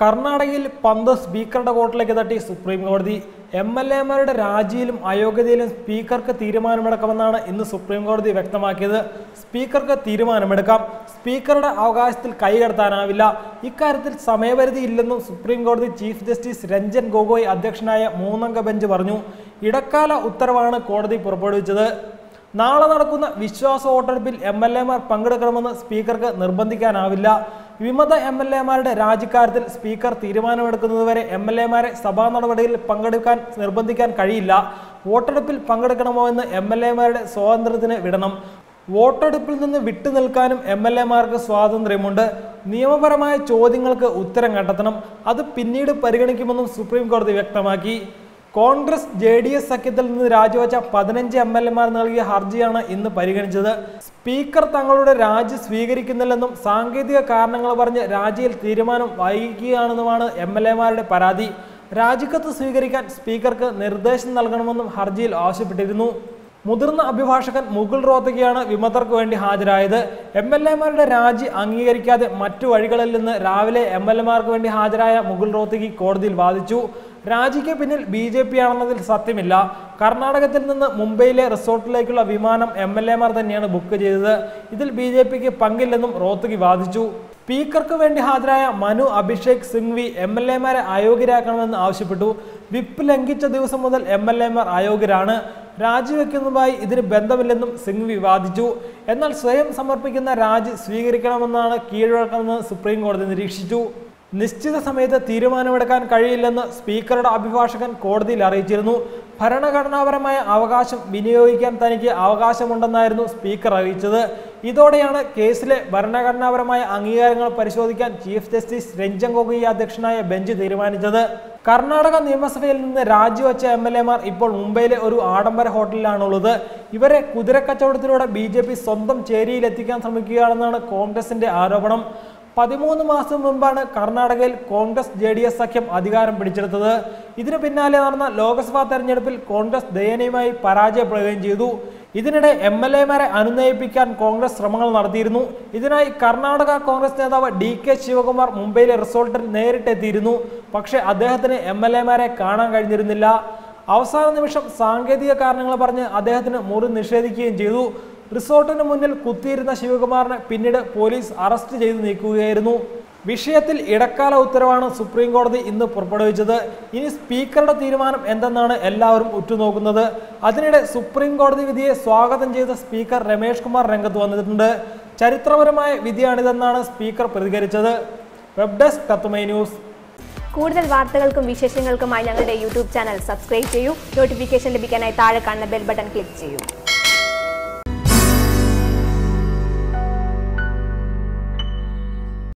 കർണാടകയിൽ പന്ത് സ്പീക്കറുടെ കോർട്ടിലേക്ക് തട്ടി സുപ്രീം കോടതി എം എൽ എമാരുടെ രാജിയിലും അയോഗ്യതയിലും സ്പീക്കർക്ക് തീരുമാനമെടുക്കാമെന്നാണ് ഇന്ന് സുപ്രീം കോടതി വ്യക്തമാക്കിയത് സ്പീക്കർക്ക് തീരുമാനമെടുക്കാം സ്പീക്കറുടെ അവകാശത്തിൽ കൈകടത്താനാവില്ല ഇക്കാര്യത്തിൽ സമയപരിധി ഇല്ലെന്നും സുപ്രീം കോടതി ചീഫ് ജസ്റ്റിസ് രഞ്ജൻ ഗൊഗോയ് അധ്യക്ഷനായ മൂന്നംഗ ബെഞ്ച് പറഞ്ഞു ഇടക്കാല ഉത്തരവാണ് കോടതി പുറപ്പെടുവിച്ചത് നാളെ നടക്കുന്ന വിശ്വാസ വോട്ടെടുപ്പിൽ എം എൽ എമാർ പങ്കെടുക്കണമെന്ന് സ്പീക്കർക്ക് നിർബന്ധിക്കാനാവില്ല വിമത എം എൽ എമാരുടെ രാജിക്കാര്യത്തിൽ സ്പീക്കർ തീരുമാനമെടുക്കുന്നതുവരെ എം എൽ എമാരെ സഭാ നടപടിയിൽ പങ്കെടുക്കാൻ നിർബന്ധിക്കാൻ കഴിയില്ല വോട്ടെടുപ്പിൽ പങ്കെടുക്കണമോ എന്ന് എം എൽ എമാരുടെ സ്വാതന്ത്ര്യത്തിന് വിടണം വോട്ടെടുപ്പിൽ നിന്ന് വിട്ടുനിൽക്കാനും എം എൽ എമാർക്ക് സ്വാതന്ത്ര്യമുണ്ട് നിയമപരമായ ചോദ്യങ്ങൾക്ക് ഉത്തരം കണ്ടെത്തണം അത് പിന്നീട് പരിഗണിക്കുമെന്നും സുപ്രീം കോടതി വ്യക്തമാക്കി കോൺഗ്രസ് ജെ ഡി എസ് സഖ്യത്തിൽ നിന്ന് രാജിവെച്ച പതിനഞ്ച് എം എൽ എമാർ നൽകിയ ഹർജിയാണ് ഇന്ന് പരിഗണിച്ചത് സ്പീക്കർ തങ്ങളുടെ രാജി സ്വീകരിക്കുന്നില്ലെന്നും സാങ്കേതിക കാരണങ്ങൾ പറഞ്ഞ് രാജിയിൽ തീരുമാനം വൈകിക്കുകയാണെന്നുമാണ് എം എൽ എമാരുടെ പരാതി രാജിക്കത്ത് സ്വീകരിക്കാൻ സ്പീക്കർക്ക് നിർദ്ദേശം നൽകണമെന്നും ഹർജിയിൽ ആവശ്യപ്പെട്ടിരുന്നു മുതിർന്ന അഭിഭാഷകൻ മുകുൾ റോത്തകിയാണ് വിമതർക്ക് വേണ്ടി ഹാജരായത് എം എൽ എമാരുടെ രാജി അംഗീകരിക്കാതെ മറ്റു വഴികളിൽ നിന്ന് രാവിലെ എം എൽ എമാർക്ക് വേണ്ടി ഹാജരായ മുകുൾ റോത്തകി കോടതിയിൽ വാദിച്ചു രാജിക്ക് പിന്നിൽ ബി ജെ പി ആണെന്നതിൽ സത്യമില്ല കർണാടകത്തിൽ നിന്ന് മുംബൈയിലെ റിസോർട്ടിലേക്കുള്ള വിമാനം എം എൽ എമാർ തന്നെയാണ് ബുക്ക് ചെയ്തത് ഇതിൽ ബി ജെ പിക്ക് പങ്കില്ലെന്നും റോത്തകി വാദിച്ചു സ്പീക്കർക്ക് വേണ്ടി ഹാജരായ മനു അഭിഷേക് സിംഗ്വി എം എൽ എമാരെ അയോഗ്യരാക്കണമെന്ന് ആവശ്യപ്പെട്ടു വിപ്പ് ലംഘിച്ച ദിവസം മുതൽ എം എൽ എമാർ അയോഗ്യരാണ് രാജിവെക്കുന്നതുമായി ഇതിന് ബന്ധമില്ലെന്നും സിംഗ്വി വാദിച്ചു എന്നാൽ സ്വയം സമർപ്പിക്കുന്ന രാജി സ്വീകരിക്കണമെന്നാണ് കീഴ്വഴക്കമെന്ന് സുപ്രീം കോടതി നിരീക്ഷിച്ചു നിശ്ചിത സമയത്ത് തീരുമാനമെടുക്കാൻ കഴിയില്ലെന്ന് സ്പീക്കറുടെ അഭിഭാഷകൻ കോടതിയിൽ അറിയിച്ചിരുന്നു ഭരണഘടനാപരമായ അവകാശം വിനിയോഗിക്കാൻ തനിക്ക് അവകാശമുണ്ടെന്നായിരുന്നു സ്പീക്കർ അറിയിച്ചത് ഇതോടെയാണ് കേസിലെ ഭരണഘടനാപരമായ അംഗീകാരങ്ങൾ പരിശോധിക്കാൻ ചീഫ് ജസ്റ്റിസ് രഞ്ജൻ ഗൊഗോയി അധ്യക്ഷനായ ബെഞ്ച് തീരുമാനിച്ചത് കർണാടക നിയമസഭയിൽ നിന്ന് രാജിവെച്ച എം എൽ എമാർ ഇപ്പോൾ മുംബൈയിലെ ഒരു ആഡംബര ഹോട്ടലിലാണുള്ളത് ഇവരെ കുതിരക്കച്ചവടത്തിലൂടെ ബി ജെ പി സ്വന്തം ചേരിയിൽ എത്തിക്കാൻ ശ്രമിക്കുകയാണെന്നാണ് കോൺഗ്രസിന്റെ ആരോപണം പതിമൂന്ന് മാസം മുൻപാണ് കർണാടകയിൽ കോൺഗ്രസ് ജെ ഡി എസ് സഖ്യം അധികാരം പിടിച്ചെടുത്തത് ഇതിനു പിന്നാലെ നടന്ന ലോക്സഭാ തെരഞ്ഞെടുപ്പിൽ കോൺഗ്രസ് ദയനീയമായി പരാജയപ്പെടുകയും ചെയ്തു ഇതിനിടെ എം എൽ എമാരെ അനുനയിപ്പിക്കാൻ കോൺഗ്രസ് ശ്രമങ്ങൾ നടത്തിയിരുന്നു ഇതിനായി കർണാടക കോൺഗ്രസ് നേതാവ് ഡി കെ ശിവകുമാർ മുംബൈയിലെ റിസോർട്ടിൽ നേരിട്ടെത്തിയിരുന്നു പക്ഷേ അദ്ദേഹത്തിന് എം എൽ എമാരെ കാണാൻ കഴിഞ്ഞിരുന്നില്ല അവസാന നിമിഷം സാങ്കേതിക കാരണങ്ങൾ പറഞ്ഞ് അദ്ദേഹത്തിന് മുറി നിഷേധിക്കുകയും ചെയ്തു റിസോർട്ടിന് മുന്നിൽ കുത്തിയിരുന്ന ശിവകുമാറിനെ പിന്നീട് പോലീസ് അറസ്റ്റ് ചെയ്ത് നീക്കുകയായിരുന്നു വിഷയത്തിൽ ഇടക്കാല ഉത്തരവാണ് സുപ്രീം കോടതി ഇന്ന് പുറപ്പെടുവിച്ചത് ഇനി സ്പീക്കറുടെ തീരുമാനം എന്തെന്നാണ് എല്ലാവരും ഉറ്റുനോക്കുന്നത് അതിനിടെ സുപ്രീം കോടതി വിധിയെ സ്വാഗതം ചെയ്ത സ്പീക്കർ രമേഷ് കുമാർ രംഗത്ത് വന്നിട്ടുണ്ട് ചരിത്രപരമായ വിധിയാണിതെന്നാണ് സ്പീക്കർ പ്രതികരിച്ചത് വെബ് ഡെസ്ക് തത്തുമൈ ന്യൂസ് കൂടുതൽ വാർത്തകൾക്കും വിശേഷങ്ങൾക്കുമായി ഞങ്ങളുടെ യൂട്യൂബ് ചാനൽ സബ്സ്ക്രൈബ് ചെയ്യൂ നോട്ടിഫിക്കേഷൻ ലഭിക്കാനായി താഴെ കാണുന്ന ബെൽ ബട്ടൺ ക്ലിക്ക് ചെയ്യൂ